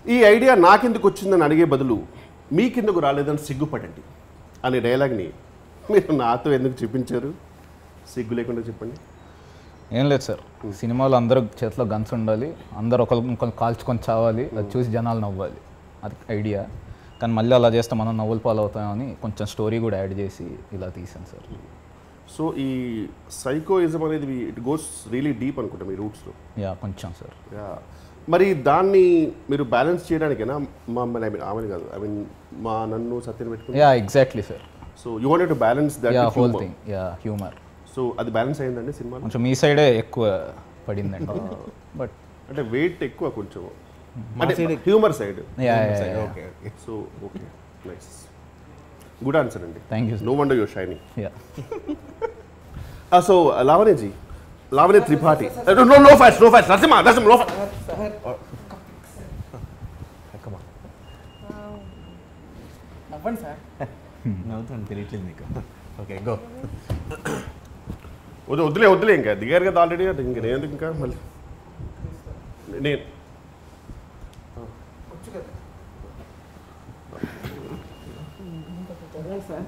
ఈ ఐడియా నాకెందుకు వచ్చిందని అడిగే బదులు మీకెందుకు రాలేదని సిగ్గుపడండి అనే డైలాగ్ని మీరు నాతో ఎందుకు చూపించారు సిగ్గు లేకుండా చెప్పండి ఏం లేదు సార్ సినిమాలో అందరూ చేతిలో గన్స్ ఉండాలి అందరూ ఒకరికి ఇంకొకరు కాల్చుకొని చావాలి అది చూసి జనాలు నవ్వాలి అది ఐడియా కానీ మళ్ళీ అలా చేస్తే మనం నవ్వులు పాలవుతామని కొంచెం స్టోరీ కూడా యాడ్ చేసి ఇలా తీసాను సార్ సో ఈ సైకోయిజం అనేది ఇట్ గోస్ రియలీ డీప్ అనుకుంటా మీ రూట్స్లో యా కొంచెం సార్ యా మరి దాన్ని మీరు బ్యాలెన్స్ చేయడానికేనా మమ్మల్ని ఐ మీన్ ఆమెను కాదు ఐ మీన్ మా నన్ను సత్యం పెట్టుకుని yeah exactly sir so you wanted to balance yeah whole that thing yeah humour so అది బ్యాలెన్స్ అయిందండి సినిమా కొంచెం మీ సైడే ఎక్కువ పడిందండి బట్ అంటే వెయిట్ ఎక్కువ కొంచెం అంటే humour side yeah okay okay so okay nice good answer అండి thank you no wonder your shining yeah so Lavanyaji Lavanya Tripathi no no ఫ్యాష్ నో ఫ్యాష్ నరసింహ నరసింహ నో కమా నవ్వండి సార్ నవ్వుతాను తెలియట్లేదు నీకు ఓకే గో వద్దు వద్దులే వద్దులే ఇంకా దిగారు కదా ఆల్రెడీ ఇంక నేను ఎందుకు ఇంకా మళ్ళీ నేను సార్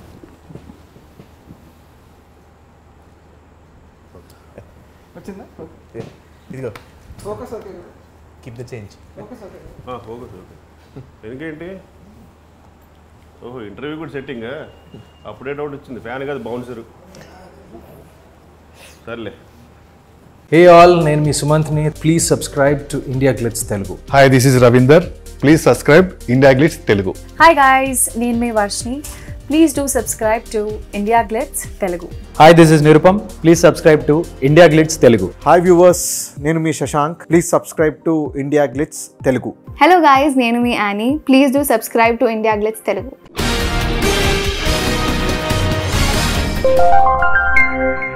వచ్చిందా ఇదిగో focus okay keep the change focus okay okay okay ఎందుకేంటి ఓహో ఇంటర్వ్యూ కూడా సెట్టింగ్ అప్పుడే డౌట్ వచ్చింది ఫ్యాన్ కాదు బౌన్సర్ సర్లే హే ఆల్ నేను మీ సుమంత్ని please subscribe to India Glitz Telugu hi this is Ravinder please subscribe India Glitz Telugu hi guys నేను మీ Varshini please do subscribe to India Glitz Telugu hi this is Nirupam please subscribe to India Glitz Telugu hi viewers నేను మీ Shashank please subscribe to India Glitz Telugu hello guys నేను మీ Annie please do subscribe to India Glitz Telugu